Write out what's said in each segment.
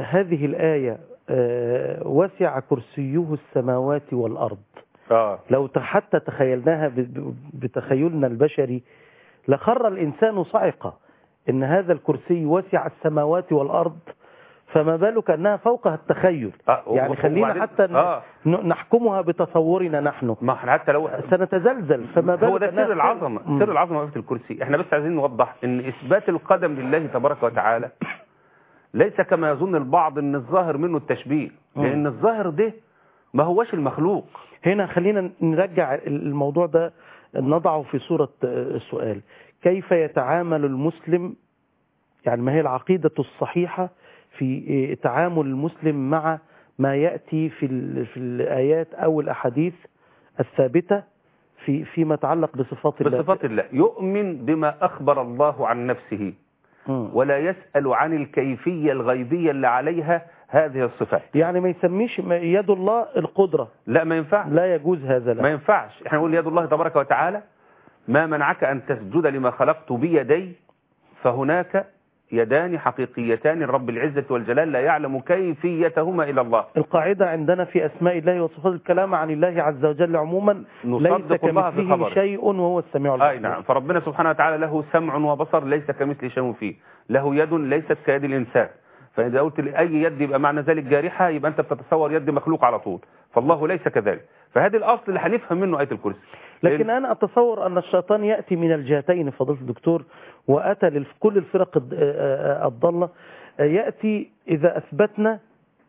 هذه الآية آه، وسع كرسيه السماوات والأرض اه لو ت- حتى تخيلناها ب- ب- بتخيلنا البشري لخر الإنسان صعقة إن هذا الكرسي وسع السماوات والأرض فما بالك أنها فوقها التخيل آه، يعني خلينا وبعدين- حتى ن- آه. ن- نحكمها بتصورنا نحن ما احنا حتى لو سنتزلزل فما بالك هو ده أنها سر العظمه مم. سر العظمه في الكرسي احنا بس عايزين نوضح ان اثبات القدم لله تبارك وتعالى ليس كما يظن البعض ان الظاهر منه التشبيه مم. لان الظاهر ده ما هوش المخلوق هنا خلينا نرجع الموضوع ده نضعه في صورة السؤال كيف يتعامل المسلم يعني ما هي العقيدة الصحيحة في تعامل المسلم مع ما يأتي في ال- في الآيات أو الأحاديث الثابتة في فيما يتعلق بصفات الله بصفات الله يؤمن بما اخبر الله عن نفسه مم. ولا يسال عن الكيفيه الغيبيه اللي عليها هذه الصفات يعني ما يسميش ما- يد الله القدرة لا ما ينفعش لا يجوز هذا ما لا ينفعش احنا نقول يد الله تبارك وتعالى ما منعك أن تسجد لما خلقت بيدي فهناك يدان حقيقيتان لرب العزة والجلال لا يعلم كيفيتهما إلا الله القاعدة عندنا في أسماء الله وصفات الكلام عن الله عز وجل عموما ليس نصدق الله في كمثله خبره شيء وهو السميع البصير أي نعم فربنا سبحانه وتعالى له سمع وبصر ليس كمثل شيء فيه له يد ليست كيد الإنسان فإذا قلت لأي يد يبقى معنى ذلك جارحة يبقى أنت بتتصور يد مخلوق على طول فالله ليس كذلك فهذه الأصل اللي هنفهم منه آية الكرسي لكن أنا أتصور أن الشيطان يأتي من الجهتين فضيلة الدكتور وأتى لكل الفرق الض- آه، آه، الضالة آه، يأتي إذا أثبتنا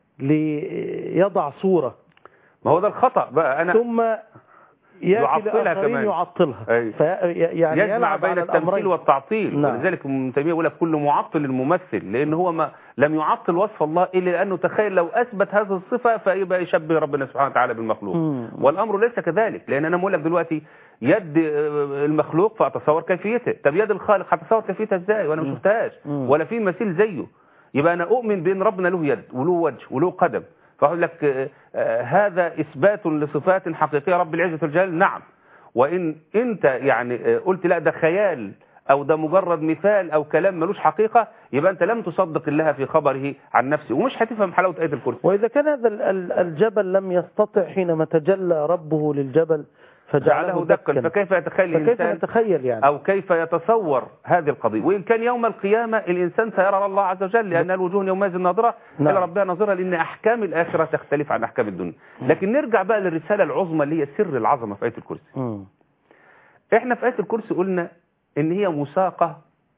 ليضع صورة ما هو ده الخطأ بقى أنا ثم يأتي يعطلها لآخرين كمان. يعطلها أي. في يعني يجمع يلعب بين على التمثيل الأمرين والتعطيل نعم. ولذلك ابن تيميه يقول لك كل معطل الممثل لان هو ما لم يعطل وصف الله الا لانه تخيل لو اثبت هذه الصفه فيبقى يشبه ربنا سبحانه وتعالى بالمخلوق مم. والامر ليس كذلك لان انا بقول لك دلوقتي يد آه، المخلوق فاتصور كيفيته طب يد الخالق هتصور كيفيتها ازاي وانا ما مم. شفتهاش مم. ولا في مثيل زيه يبقى انا اؤمن بان ربنا له يد وله وجه وله قدم فاقول لك آه، آه، هذا اثبات لصفات حقيقيه رب العزه والجلال نعم وان انت يعني آه، قلت لا ده خيال او ده مجرد مثال او كلام ملوش حقيقه يبقى انت لم تصدق الله في خبره عن نفسه ومش هتفهم حلاوه ايه الكرسي وإذا كان هذا ال- ال- الجبل لم يستطع حينما تجلى ربه للجبل فجعله جعله دكا دكا فكيف يتخيل فكيف الانسان نتخيل يعني أو كيف يتصور هذه القضية وإن كان يوم القيامة الإنسان سيرى الله عز وجل لأن الوجوه يومئذ ناظرة نعم. إلى ربها ناظرة لأن أحكام الآخرة تختلف عن أحكام الدنيا لكن نرجع بقى للرسالة العظمى اللي هي سر العظمة في آية الكرسي مم. إحنا في آية الكرسي قلنا إن هي مساقة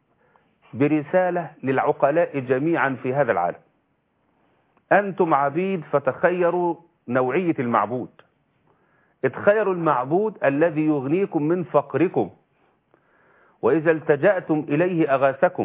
برسالة للعقلاء جميعا في هذا العالم أنتم عبيد فتخيروا نوعية المعبود اتخيروا المعبود الذي يغنيكم من فقركم وإذا التجأتم إليه أغاثكم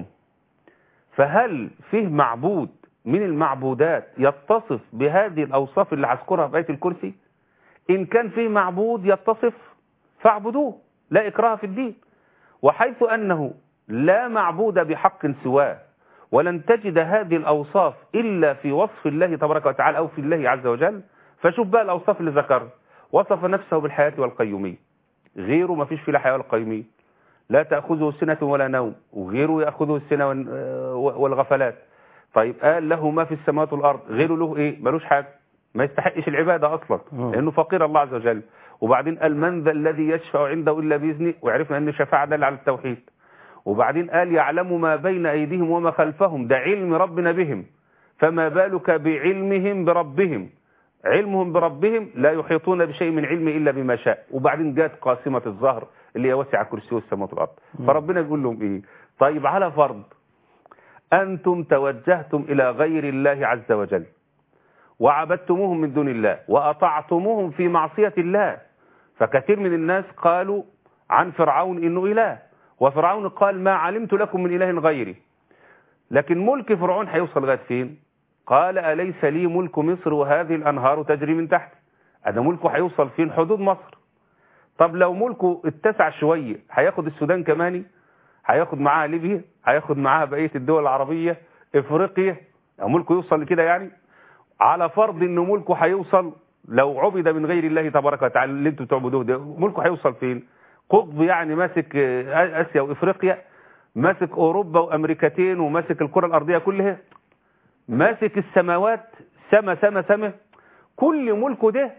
فهل فيه معبود من المعبودات يتصف بهذه الأوصاف اللي هذكرها في آية الكرسي إن كان فيه معبود يتصف فاعبدوه لا إكراه في الدين وحيث أنه لا معبود بحق سواه ولن تجد هذه الأوصاف إلا في وصف الله تبارك وتعالى أو في الله عز وجل فشوف بقى الأوصاف اللي ذكرها وصف نفسه بالحياة والقيومية غيره ما فيش فيه لا حياة ولا قيومية لا تأخذه سنة ولا نوم وغيره يأخذه السنة وال- آه والغفلات طيب قال له ما في السماوات والأرض غيره له إيه ملوش حاجة ما يستحقش العبادة أصلا مم. لأنه فقير الله عز وجل وبعدين قال من ذا الذي يشفع عنده إلا بإذنه وعرفنا أن الشفاعة دل على التوحيد وبعدين قال يعلم ما بين أيديهم وما خلفهم ده علم ربنا بهم فما بالك بعلمهم بربهم علمهم بربهم لا يحيطون بشيء من علمه إلا بما شاء وبعدين جاءت قاسمة الظهر اللي هي وسع كرسيه السماوات والأرض فربنا يقول لهم إيه طيب على فرض أنتم توجهتم إلى غير الله عز وجل وعبدتموهم من دون الله وأطعتموهم في معصية الله فكثير من الناس قالوا عن فرعون إنه إله وفرعون قال ما علمت لكم من إله غيري لكن ملك فرعون هيوصل لغايه فين قال أليس لي ملك مصر وهذه الأنهار تجري من تحت هذا ملكه هيوصل فين حدود مصر طب لو ملكه اتسع شوية هياخد السودان كماني هياخد معاها ليبيا هياخد معاها بقية الدول العربية افريقيا لو ملكه يوصل لكده يعني على فرض انه ملكه هيوصل لو عبد من غير الله تبارك وتعالى اللي انتوا بتعبدوه ده ملكه هيوصل فين قطب يعني ماسك آه، اسيا وافريقيا ماسك اوروبا وامريكتين وماسك الكره الارضيه كلها ماسك السماوات سما سما سما كل ملكه ده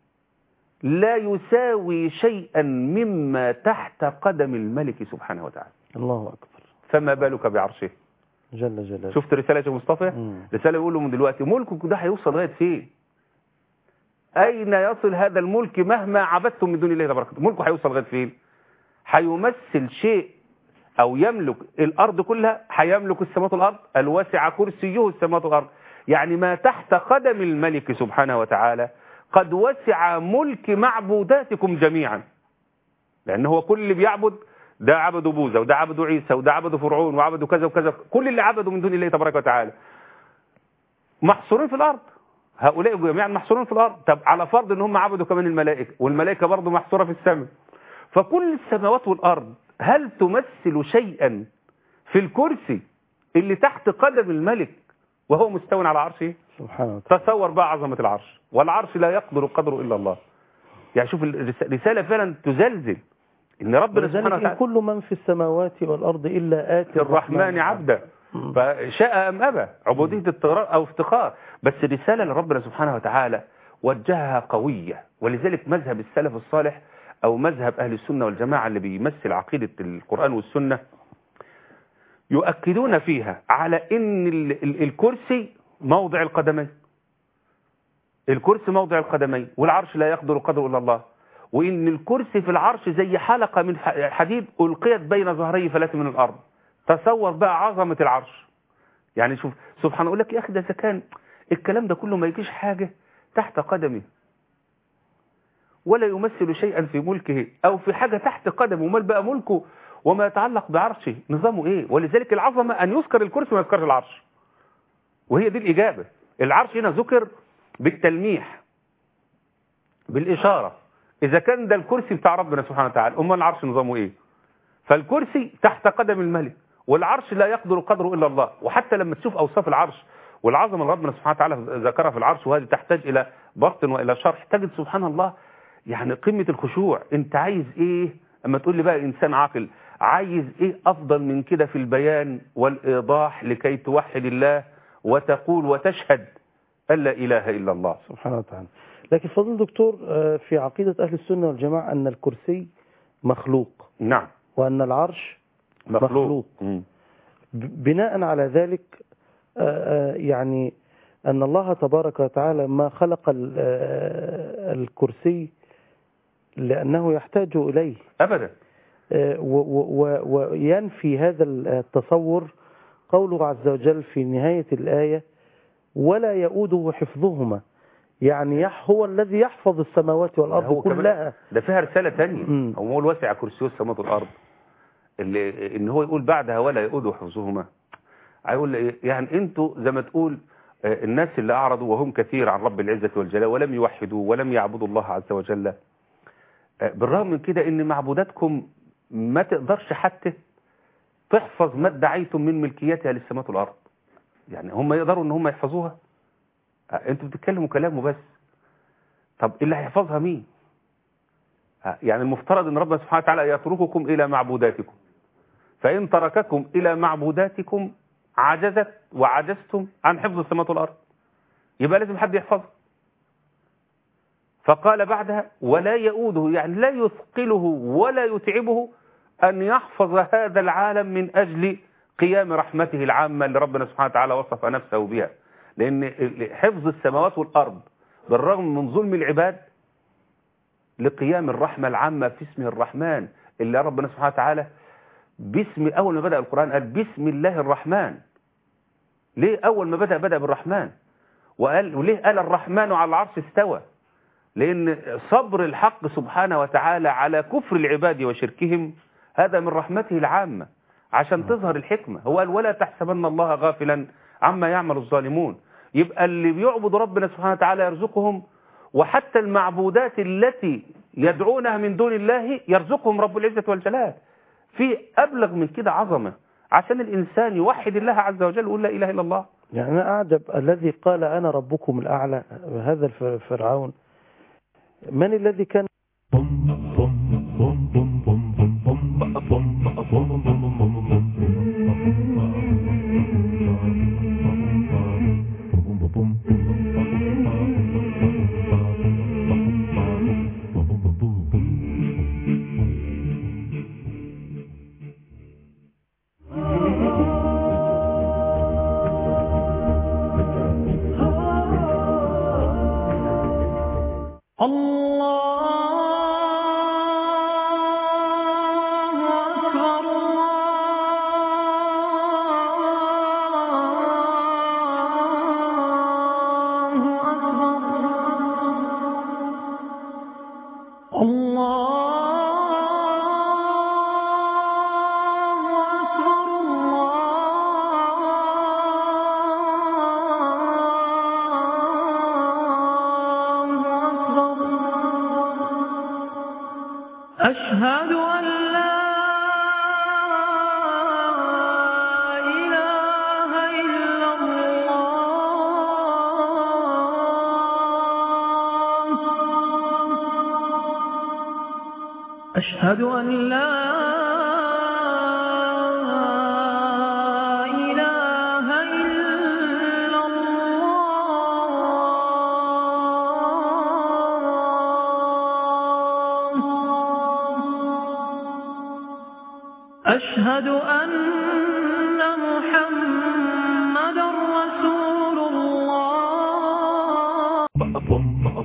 لا يساوي شيئا مما تحت قدم الملك سبحانه وتعالى الله أكبر فما بالك بعرشه جل جلاله شفت رسالة يا مصطفى مم. رسالة يقول له من دلوقتي ملكك ده هيوصل لغاية فين أين يصل هذا الملك مهما عبدتم من دون الله تبارك وتعالى ملكه هيوصل لغاية فين هيمثل شيء أو يملك الأرض كلها هيملك السماوات والأرض الواسع كرسيه السماوات والأرض يعني ما تحت قدم الملك سبحانه وتعالى قد وسع ملك معبوداتكم جميعا لأن هو كل اللي بيعبد ده عبدوا بوذا وده عبدوا عيسى وده عبدوا فرعون وعبدوا كذا وكذا كل اللي عبدوا من دون الله تبارك وتعالى محصورين في الأرض هؤلاء جميعا محصورين في الأرض طب على فرض ان هم عبدوا كمان الملائكة والملائكة برضه محصورة في السماء فكل السماوات والأرض هل تمثل شيئا في الكرسي اللي تحت قدم الملك وهو مستوى على عرشه سبحانه وتعالى تصور بقى عظمة العرش والعرش لا يقدر قدره إلا الله يعني شوف الرسالة فعلا تزلزل إن ربنا سبحانه ولذلك إن وتعالى كل من في السماوات والأرض إلا آتي الرحمن عبدا مم. فشاء أم أبى عبودية اضطرار أو افتقار بس الرسالة لربنا سبحانه وتعالى وجهها قوية ولذلك مذهب السلف الصالح أو مذهب أهل السنة والجماعة اللي بيمثل عقيدة القرآن والسنة يؤكدون فيها على ان ال- ال- الكرسي موضع القدمين الكرسي موضع القدمين والعرش لا يقدر قدره الا الله وان الكرسي في العرش زي حلقة من ح- حديد القيت بين ظهري فلات من الارض تصور بقى عظمة العرش يعني شوف سبحان الله يقول لك يا اخي ده اذا كان الكلام ده كله ما يجيش حاجة تحت قدمه ولا يمثل شيئا في ملكه او في حاجة تحت قدمه امال بقى ملكه وما يتعلق بعرشه نظامه ايه ولذلك العظمة ان يذكر الكرسي وما يذكرش العرش وهي دي الاجابة العرش هنا ذكر بالتلميح بالاشارة اذا كان ده الكرسي بتاع ربنا سبحانه وتعالى امال العرش نظامه ايه فالكرسي تحت قدم الملك والعرش لا يقدر قدره الا الله وحتى لما تشوف اوصاف العرش والعظمه اللي ربنا سبحانه وتعالى ذكرها في العرش وهذه تحتاج الى بسط والى شرح تجد سبحان الله يعني قمه الخشوع انت عايز ايه اما تقول لي بقى انسان عاقل عايز ايه افضل من كده في البيان والايضاح لكي توحد الله وتقول وتشهد ان لا اله الا الله سبحانه وتعالى لكن فضل دكتور آه، في عقيدة أهل السنة والجماعة أن الكرسي مخلوق نعم وأن العرش مخلوق, مخلوق. مم. ب- بناء على ذلك آه، آه، يعني أن الله تبارك وتعالى ما خلق ال- آه، الكرسي لأنه يحتاج إليه ابدا آه، و- و- و- وينفي هذا التصور قوله عز وجل في نهاية الآية ولا يؤوده حفظهما يعني يح هو الذي يحفظ السماوات والأرض هو كمان- كلها ده فيها رسالة تانية مم. هو هو الواسع كرسيه السماوات والأرض اللي ان هو يقول بعدها ولا يؤود حفظهما هيقول إيه؟ يعني انتوا زي ما تقول آه، الناس اللي أعرضوا وهم كثير عن رب العزة والجلال ولم يوحدوا ولم يعبدوا الله عز وجل آه، بالرغم من كده ان معبوداتكم ما تقدرش حتى تحفظ ما ادعيتم من ملكيتها للسماوات والأرض يعني هم يقدروا ان هم يحفظوها آه، انتوا بتتكلموا كلامه بس طب اللي هيحفظها مين آه، يعني المفترض ان ربنا سبحانه وتعالى يترككم الى معبوداتكم فان ترككم الى معبوداتكم عجزت وعجزتم عن حفظ السماوات والارض يبقى لازم حد يحفظها فقال بعدها ولا يؤوده يعني لا يثقله ولا يتعبه ان يحفظ هذا العالم من اجل قيام رحمته العامه اللي ربنا سبحانه وتعالى وصف نفسه بها لان حفظ السماوات والارض بالرغم من ظلم العباد لقيام الرحمة العامة في اسمه الرحمن اللي ربنا سبحانه وتعالى باسم أول ما بدأ القرآن قال بسم الله الرحمن ليه أول ما بدأ بدأ بالرحمن وقال وليه قال الرحمن على العرش استوى لأن صبر الحق سبحانه وتعالى على كفر العباد وشركهم هذا من رحمته العامة عشان تظهر الحكمة هو قال ولا تحسبن الله غافلا عما يعمل الظالمون يبقى اللي بيعبد ربنا سبحانه وتعالى يرزقهم وحتى المعبودات التي يدعونها من دون الله يرزقهم رب العزة والجلال في أبلغ من كده عظمة عشان الإنسان يوحد الله عز وجل ويقول لا إله إلا الله يعني أنا أعجب الذي قال أنا ربكم الأعلى هذا الف- فرعون من الذي كان الله أكبر الله أكبر الله أكبر الله أكبر أشهد أن لا إله إلا الله أشهد أن لا إله إلا الله أشهد أن محمدا رسول الله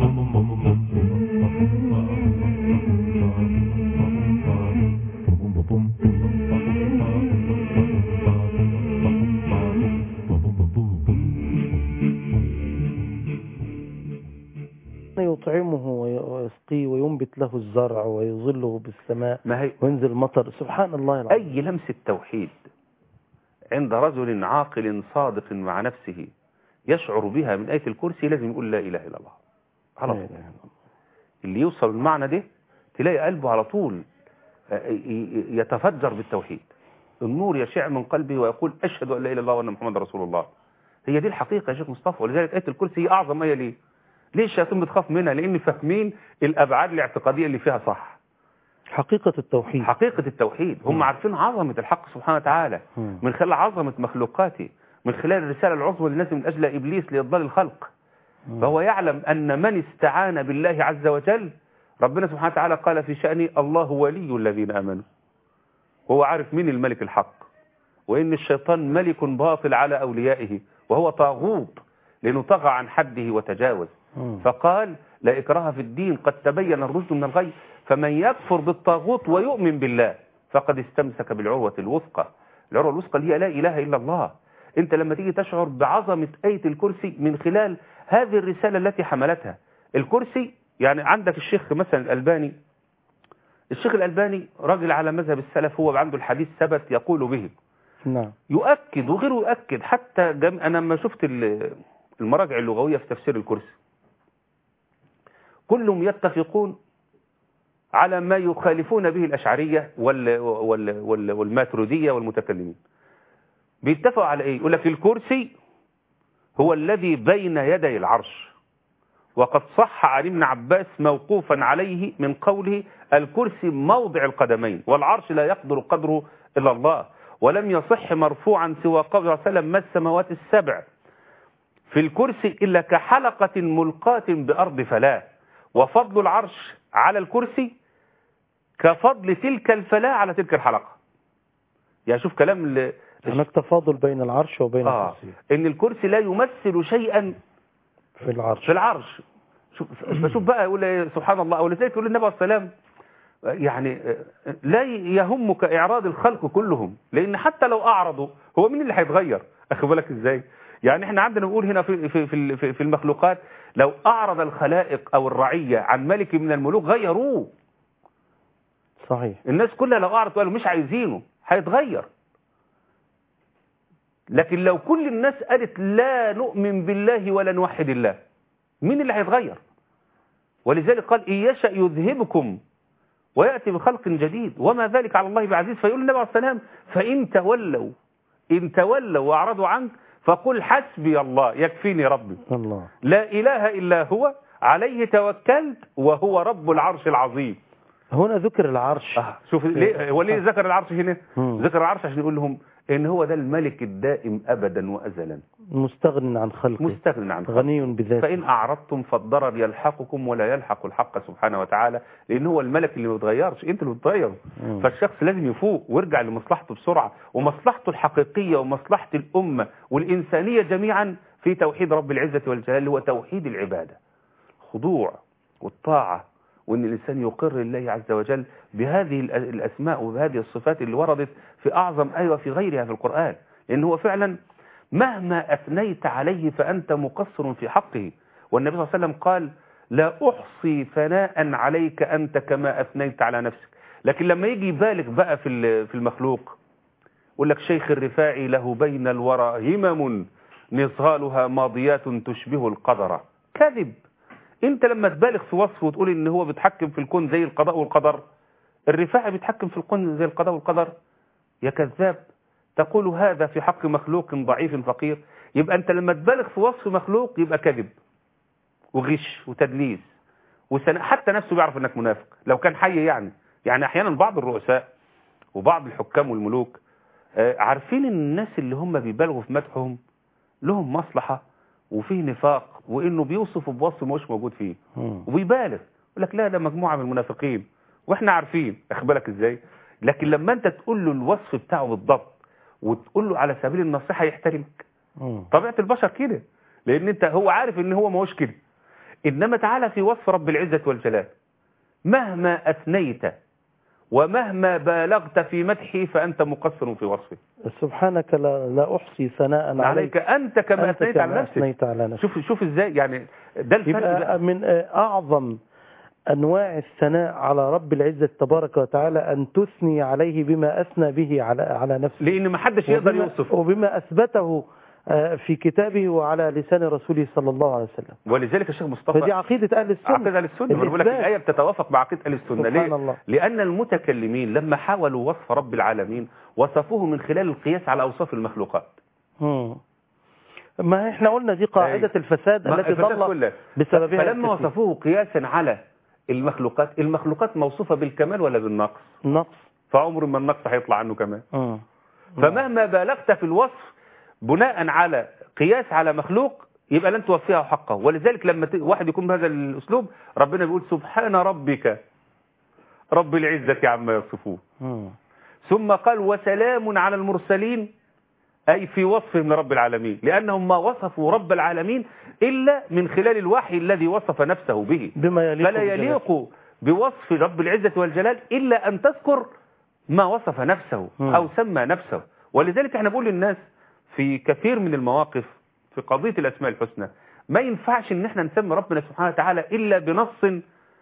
يطعمه وي- ويسقيه وينبت له الزرع ويظله بالسماء ما هي وينزل المطر سبحان الله العظيم أي لمسة توحيد عند رجل عاقل صادق مع نفسه يشعر بها من آية الكرسي لازم يقول لا إله إلا الله على لا طول إله إلا الله. اللي يوصل المعنى ده تلاقي قلبه على طول آه، ي- ي- يتفجر بالتوحيد النور يشع من قلبه ويقول أشهد أن لا إله إلا الله وأن محمد رسول الله هي دي الحقيقة يا شيخ مصطفى ولذلك آية الكرسي هي أعظم آية ليه ليه الشياطين بتخاف منها لأن فاهمين الأبعاد الاعتقادية اللي فيها صح حقيقة التوحيد حقيقة التوحيد هم مم. عارفين عظمة الحق سبحانه وتعالى مم. من خلال عظمة مخلوقاته من خلال الرسالة العظمى اللي نزل من أجل إبليس لإضلال الخلق مم. فهو يعلم أن من استعان بالله عز وجل ربنا سبحانه وتعالى قال في شأنه الله ولي الذين آمنوا وهو عارف مين الملك الحق وإن الشيطان ملك باطل على أوليائه وهو طاغوت لأنه طغى عن حده وتجاوز مم. فقال لا إكراه في الدين قد تبين الرشد من الغي فمن يكفر بالطاغوت ويؤمن بالله فقد استمسك بالعروة الوثقى العروة الوثقى اللي هي لا إله إلا الله أنت لما تيجي تشعر بعظمة آية الكرسي من خلال هذه الرسالة التي حملتها الكرسي يعني عندك الشيخ مثلا الألباني الشيخ الألباني راجل على مذهب السلف هو عنده الحديث ثبت يقول به نعم يؤكد وغيره يؤكد حتى جم... أنا لما شفت ال- المراجع اللغوية في تفسير الكرسي كلهم يتفقون على ما يخالفون به الأشعرية وال... وال... وال... والماترودية والمتكلمين بيتفقوا على إيه يقول لك الكرسي هو الذي بين يدي العرش وقد صح عن ابن عباس موقوفا عليه من قوله الكرسي موضع القدمين والعرش لا يقدر قدره إلا الله ولم يصح مرفوعا سوى قول صلى الله عليه وسلم ما السماوات السبع في الكرسي إلا كحلقة ملقاة بأرض فلاة وفضل العرش على الكرسي كفضل تلك الفلاة على تلك الحلقة يعني شوف كلام ال- هناك تفاضل بين العرش وبين آه الكرسي إن الكرسي لا يمثل شيئا في العرش في العرش شوف فشوف بقى يقول إيه سبحان الله ولذلك يقول النبي عليه السلام يعني لا يهمك إعراض الخلق كلهم لأن حتى لو أعرضوا هو مين اللي هيتغير أخي بالك إزاي يعني احنا عندنا نقول هنا في في في في- في المخلوقات لو أعرض الخلائق أو الرعية عن ملك من الملوك غيروه صحيح الناس كلها لو أعرض قالوا مش عايزينه هيتغير لكن لو كل الناس قالت لا نؤمن بالله ولا نوحد الله مين اللي هيتغير ولذلك قال إن يشأ يذهبكم ويأتي بخلق جديد وما ذلك على الله بعزيز فيقول النبي عليه السلام فإن تولوا إن تولوا وأعرضوا عنك فقل حسبي الله يكفيني ربي الله لا إله إلا هو عليه توكلت وهو رب العرش العظيم هنا ذكر العرش آه شوف ليه هو ليه ذكر العرش هنا مم. ذكر العرش عشان يقول لهم ان هو ده الملك الدائم ابدا وازلا مستغن عن خلقه مستغنى عن خلقه. غني بذاته فان اعرضتم فالضرر يلحقكم ولا يلحق الحق سبحانه وتعالى لان هو الملك اللي ما بيتغيرش انت اللي بتغيره مم. فالشخص لازم يفوق ويرجع لمصلحته بسرعه ومصلحته الحقيقيه ومصلحه الامه والانسانيه جميعا في توحيد رب العزه والجلال اللي هو توحيد العباده خضوع والطاعة وان الانسان يقر لله عز وجل بهذه الأ- الاسماء وبهذه الصفات اللي وردت في اعظم ايه وفي غيرها في القرآن لان هو فعلا مهما اثنيت عليه فانت مقصر في حقه والنبي صلى الله عليه وسلم قال لا احصي ثناء عليك انت كما اثنيت على نفسك لكن لما يجي يبالغ بقى في ال- في المخلوق يقول لك شيخ الرفاعي له بين الورى همم نصالها ماضيات تشبه القدر كذب انت لما تبالغ في وصفه وتقول ان هو بيتحكم في الكون زي القضاء والقدر الرفاعي بيتحكم في الكون زي القضاء والقدر يا كذاب تقول هذا في حق مخلوق ضعيف فقير يبقى انت لما تبالغ في وصف مخلوق يبقى كذب وغش وتدليس وسن... حتى نفسه بيعرف انك منافق لو كان حي يعني يعني احيانا بعض الرؤساء وبعض الحكام والملوك آه، عارفين ان الناس اللي هم بيبالغوا في مدحهم لهم مصلحة وفيه نفاق وانه بيوصف بوصف مش موجود فيه مم. وبيبالغ يقول لك لا ده مجموعة من المنافقين واحنا عارفين اخد بالك ازاي لكن لما انت تقول له الوصف بتاعه بالضبط وتقول له على سبيل النصيحة يحترمك مم. طبيعة البشر كده لان انت هو عارف ان هو ما هوش كده انما تعالى في وصف رب العزة والجلال مهما اثنيت ومهما بالغت في مدحه فانت مقصر في وصفه سبحانك لا, لا أحصي ثناء عليك عليك انت كما أنت اثنيت على كما نفسك أثنيت على نفسك شوف شوف ازاي يعني ده الفرق يبقى بقى. من أعظم أنواع الثناء على رب العزة تبارك وتعالى أن تثني عليه بما أثنى به على على نفسه لان ما حدش يقدر وبما, يوصفه وبما أثبته آه، في كتابه وعلى لسان رسوله صلى الله عليه وسلم ولذلك الشيخ مصطفى فدي عقيدة أهل السنة عقيدة اهل السنه وانا بقول لك الإثبات. الايه بتتوافق مع عقيده اهل السنه سبحان ليه الله. لان المتكلمين لما حاولوا وصف رب العالمين وصفوه من خلال القياس على اوصاف المخلوقات مم. ما احنا قلنا دي قاعدة أي. الفساد ما- التي الفساد ضل كله. بسببها فلما الكثير. وصفوه قياسا على المخلوقات المخلوقات موصوفه بالكمال ولا بالنقص نقص فعمر ما النقص هيطلع عنه كمان مم. فمهما بالغت في الوصف بناء على قياس على مخلوق يبقى لن توفيها حقه ولذلك لما ت- واحد يكون بهذا الاسلوب ربنا بيقول سبحان ربك رب العزة عما يصفون مم. ثم قال وسلام على المرسلين أي في وصفهم لرب العالمين لأنهم ما وصفوا رب العالمين إلا من خلال الوحي الذي وصف نفسه به بما يليق فلا بجلاله. يليق بوصف رب العزة والجلال إلا أن تذكر ما وصف نفسه مم. أو سمى نفسه ولذلك احنا بقول للناس في كثير من المواقف في قضية الأسماء الحسنى ما ينفعش ان احنا نسمي ربنا سبحانه وتعالى إلا بنص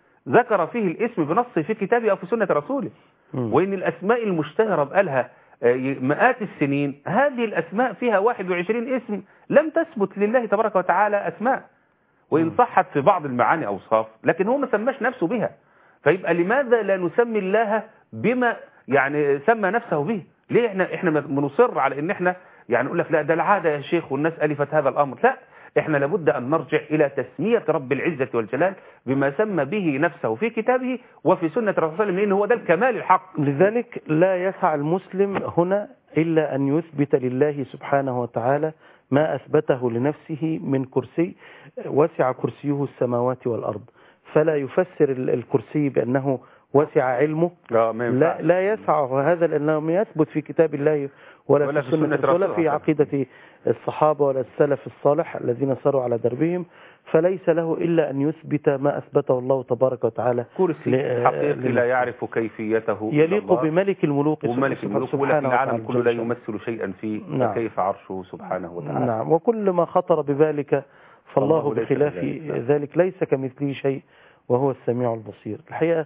ذكر فيه الاسم بنص في كتابه أو في سنة رسوله مم. وإن الأسماء المشتهرة بقالها آه، مئات السنين هذه الأسماء فيها 21 اسم لم تثبت لله تبارك وتعالى أسماء وإن صحت في بعض المعاني أوصاف لكن هو ما سماش نفسه بها فيبقى لماذا لا نسمي الله بما يعني سمى نفسه به ليه احنا احنا بنصر على ان احنا يعني نقول لك لا ده العاده يا شيخ والناس الفت هذا الامر لا احنا لابد ان نرجع الى تسميه رب العزه والجلال بما سمى به نفسه في كتابه وفي سنه رسول الله لان هو ده الكمال الحق لذلك لا يسع المسلم هنا إلا أن يثبت لله سبحانه وتعالى ما أثبته لنفسه من كرسي وسع كرسيه السماوات والأرض فلا يفسر ال- الكرسي بأنه وسع علمه لا ما لا, لا يسع هذا لأنه يثبت في كتاب الله ولا, ولا في في سنة سنة رسوله ولا رسوله في صلى الله عليه عقيدة الصحابة ولا السلف الصالح الذين ساروا على دربهم فليس له إلا أن يثبت ما أثبته الله تبارك وتعالى كرسي ل- حقيقي لا لنفسه. يعرف كيفيته إلا يليق الله. بملك الملوك وملك سبحانه الملوك ولكن وتعالى العالم كله لا جل شأنه. يمثل شيئا فيه نعم. فكيف عرشه سبحانه وتعالى نعم وكل ما خطر ببالك فالله الله ليس بخلاف كذلك. ذلك ليس كمثله شيء وهو السميع البصير الحقيقة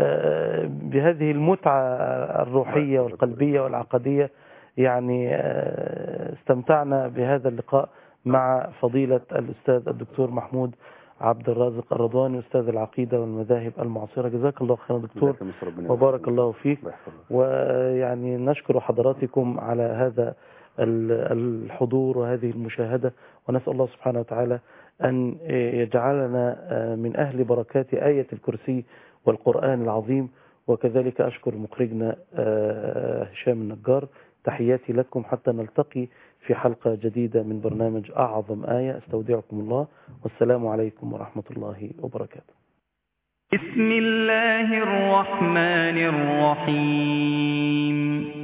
آه، بهذه المتعة الروحية والقلبية والعقدية يعني آه، استمتعنا بهذا اللقاء مع فضيلة الأستاذ الدكتور محمود عبد الرازق الرضواني أستاذ العقيدة والمذاهب المعاصرة جزاك الله خيرا دكتور جزاك الله خير، ربنا وبارك يحفظك. الله فيك الله يحفظك. ويعني نشكر حضراتكم على هذا ال- الحضور وهذه المشاهدة ونسأل الله سبحانه وتعالى أن يجعلنا من أهل بركات آية الكرسي والقرآن العظيم وكذلك أشكر مخرجنا آه، هشام النجار تحياتي لكم حتى نلتقي في حلقة جديدة من برنامج أعظم آية استودعكم الله والسلام عليكم ورحمة الله وبركاته بسم الله الرحمن الرحيم